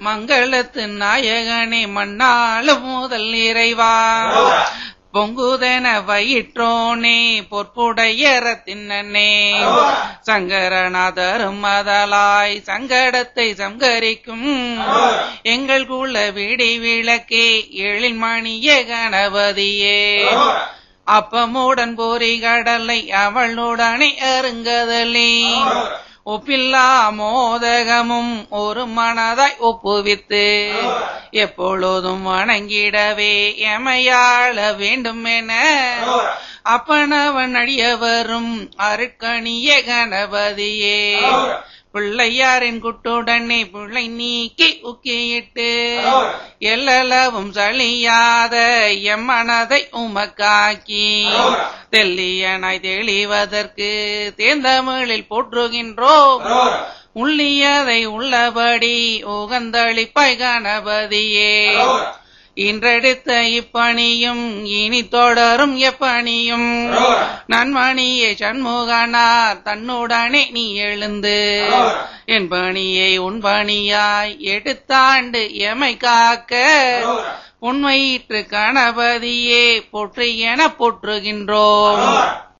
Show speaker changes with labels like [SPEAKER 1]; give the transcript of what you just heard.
[SPEAKER 1] மங்களத்து நாயகனே மண்ணாளும் முதல் இறைவா பொங்குதென வயிற்றோனே பொற்புடைய ரத்தினனே சங்கரநாதரும் மதலாய் சங்கடத்தை சங்கரிக்கும் எங்கள் குல விடி விளக்கே எழில் மணிய கணபதியே அப்பமுடன் போரி கடலை அவளுடனே அருங்கதலே ஒப்பில்லா மோதகமும் ஒரு மனதாய் ஒப்புவித்து எப்பொழுதும் வணங்கிடவே எமையாள வேண்டும் என அப்பனவன் அடியவரும் அருட்கணிய கணபதியே பிள்ளையாரின் குட்டுடனே பிள்ளை நீக்கி உக்கியிட்டு எல்லளவும் சளியாத எம்மனதை உமக்காக்கி தெல்லியனாய் தெளிவதற்கு தேர்ந்தமிழில் போற்றுகின்றோம் உள்ளியதை உள்ளபடி உகந்தளிப்பாய் கணபதியே இன்றெடுத்த இப்பணியும் இனி தொடரும் எப்பணியும் நன்மணியே சண்முகனார் தன்னுடனே நீ எழுந்து என் பணியை உன் பணியாய் எடுத்தாண்டு எமை காக்க உண்மையிற்று கணபதியே போற்று என போற்றுகின்றோம்